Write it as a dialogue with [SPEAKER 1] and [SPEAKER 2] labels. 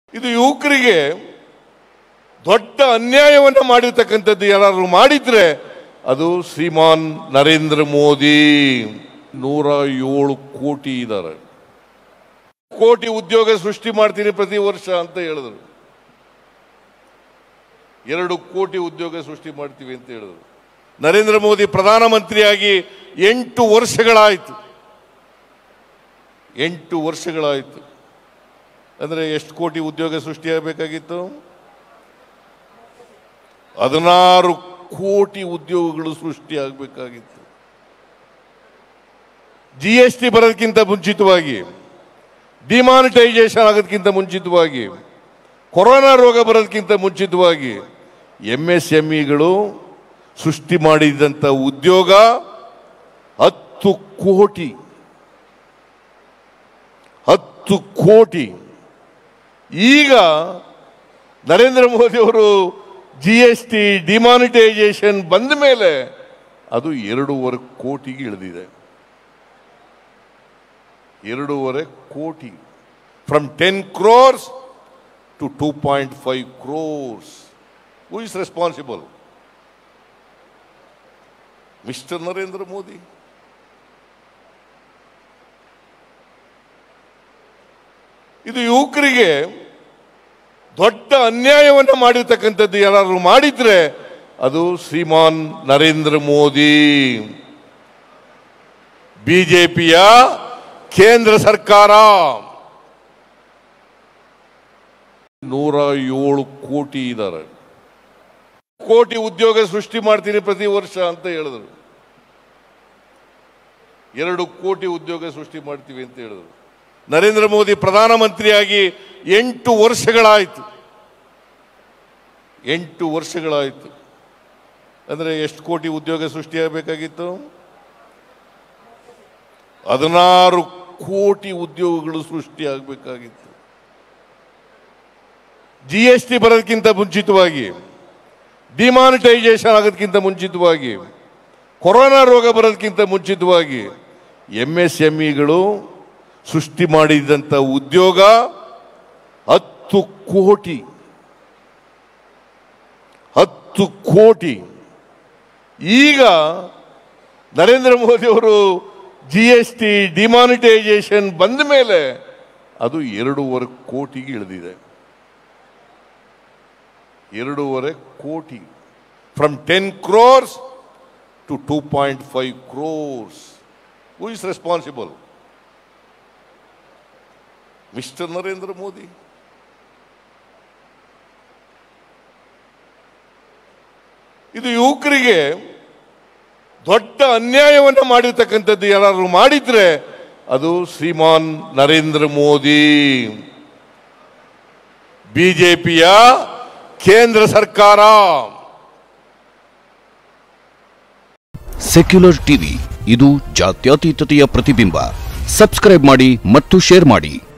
[SPEAKER 1] ಇದು ಯುವಕರಿಗೆ ದೊಡ್ಡ ಅನ್ಯಾಯವನ್ನು ಮಾಡಿರ್ತಕ್ಕಂಥದ್ದು ಯಾರಾದ್ರೂ ಮಾಡಿದ್ರೆ ಅದು ಶ್ರೀಮಾನ್ ನರೇಂದ್ರ ಮೋದಿ ನೂರ ಏಳು ಕೋಟಿ ಇದ್ದಾರೆ ಕೋಟಿ ಉದ್ಯೋಗ ಸೃಷ್ಟಿ ಮಾಡ್ತೀನಿ ಪ್ರತಿ ವರ್ಷ ಅಂತ ಹೇಳಿದ್ರು ಎರಡು ಕೋಟಿ ಉದ್ಯೋಗ ಸೃಷ್ಟಿ ಮಾಡ್ತೀವಿ ಅಂತ ಹೇಳಿದ್ರು ನರೇಂದ್ರ ಮೋದಿ ಪ್ರಧಾನಮಂತ್ರಿಯಾಗಿ ಎಂಟು ವರ್ಷಗಳಾಯಿತು ಎಂಟು ವರ್ಷಗಳಾಯಿತು ಅಂದರೆ ಎಷ್ಟು ಕೋಟಿ ಉದ್ಯೋಗ ಸೃಷ್ಟಿಯಾಗಬೇಕಾಗಿತ್ತು ಹದಿನಾರು ಕೋಟಿ ಉದ್ಯೋಗಗಳು ಸೃಷ್ಟಿಯಾಗಬೇಕಾಗಿತ್ತು ಜಿ ಎಸ್ ಟಿ ಬರೋದಕ್ಕಿಂತ ಮುಂಚಿತವಾಗಿ ಡಿಮಾನಿಟೈಸೇಷನ್ ಆಗೋದಕ್ಕಿಂತ ಮುಂಚಿತವಾಗಿ ಕೊರೋನಾ ರೋಗ ಬರೋದಕ್ಕಿಂತ ಮುಂಚಿತವಾಗಿ ಎಂ ಎಸ್ ಎಂ ಇಗಳು ಸೃಷ್ಟಿ ಮಾಡಿದಂಥ ಉದ್ಯೋಗ ಹತ್ತು ಕೋಟಿ ಹತ್ತು ಕೋಟಿ ಈಗ ನರೇಂದ್ರ ಮೋದಿ ಅವರು ಜಿ ಎಸ್ ಟಿ ಡಿಮಾನಿಟೈಸೇಷನ್ ಬಂದ ಮೇಲೆ ಅದು ಎರಡೂವರೆ ಕೋಟಿಗೆ ಇಳಿದಿದೆ ಎರಡೂವರೆ ಕೋಟಿ from ten crores to two point five crores who is responsible mister Narendra Modi ಇದು ಯುವಕರಿಗೆ ದೊಡ್ಡ ಅನ್ಯಾಯವನ್ನು ಮಾಡಿರ್ತಕ್ಕಂಥದ್ದು ಯಾರಾದ್ರೂ ಮಾಡಿದ್ರೆ ಅದು ಶ್ರೀಮಾನ್ ನರೇಂದ್ರ ಮೋದಿ ಬಿಜೆಪಿಯ ಕೇಂದ್ರ ಸರ್ಕಾರ ನೂರ ಏಳು ಕೋಟಿ ಇದ್ದಾರೆ ಕೋಟಿ ಉದ್ಯೋಗ ಸೃಷ್ಟಿ ಮಾಡ್ತೀನಿ ಪ್ರತಿ ವರ್ಷ ಅಂತ ಹೇಳಿದ್ರು ಎರಡು ಕೋಟಿ ಉದ್ಯೋಗ ಸೃಷ್ಟಿ ಮಾಡ್ತೀವಿ ಅಂತ ಹೇಳಿದ್ರು ನರೇಂದ್ರ ಮೋದಿ ಪ್ರಧಾನಮಂತ್ರಿಯಾಗಿ ಎಂಟು ವರ್ಷಗಳಾಯಿತು ಎಂಟು ವರ್ಷಗಳಾಯಿತು ಅಂದರೆ ಎಷ್ಟು ಕೋಟಿ ಉದ್ಯೋಗ ಸೃಷ್ಟಿಯಾಗಬೇಕಾಗಿತ್ತು ಹದಿನಾರು ಕೋಟಿ ಉದ್ಯೋಗಗಳು ಸೃಷ್ಟಿಯಾಗಬೇಕಾಗಿತ್ತು ಜಿ ಎಸ್ ಟಿ ಬರೋದಕ್ಕಿಂತ ಮುಂಚಿತವಾಗಿ ಡಿಮಾನಿಟೈಸೇಷನ್ ಆಗೋದಕ್ಕಿಂತ ಮುಂಚಿತವಾಗಿ ಕೊರೋನಾ ರೋಗ ಬರೋದಕ್ಕಿಂತ ಮುಂಚಿತವಾಗಿ ಎಂ ಎಸ್ ಎಂ ಇಗಳು ಸೃಷ್ಟಿ ಮಾಡಿದಂಥ ಉದ್ಯೋಗ ಹತ್ತು ಕೋಟಿ ಹತ್ತು ಕೋಟಿ ಈಗ ನರೇಂದ್ರ ಮೋದಿ ಅವರು ಜಿ ಎಸ್ ಟಿ ಡಿಮಾನಿಟೈಸೇಷನ್ ಬಂದ ಮೇಲೆ ಅದು ಎರಡೂವರೆ ಕೋಟಿಗೆ ಇಳಿದಿದೆ ಎರಡೂವರೆ ಕೋಟಿ from ten crores to two point five crores who is responsible mister Narendra Modi ಇದು ಯುವಕರಿಗೆ ದೊಡ್ಡ ಅನ್ಯಾಯವನ್ನು ಮಾಡಿರ್ತಕ್ಕಂಥದ್ದು ಯಾರಾದ್ರೂ ಮಾಡಿದ್ರೆ ಅದು ಶ್ರೀಮಾನ್ ನರೇಂದ್ರ ಮೋದಿ ಬಿಜೆಪಿಯ ಕೇಂದ್ರ ಸರ್ಕಾರ
[SPEAKER 2] ಸೆಕ್ಯುಲರ್ ಟಿವಿ ಇದು ಜಾತ್ಯತೀತತೆಯ ಪ್ರತಿಬಿಂಬ ಸಬ್ಸ್ಕ್ರೈಬ್ ಮಾಡಿ ಮತ್ತು ಶೇರ್ ಮಾಡಿ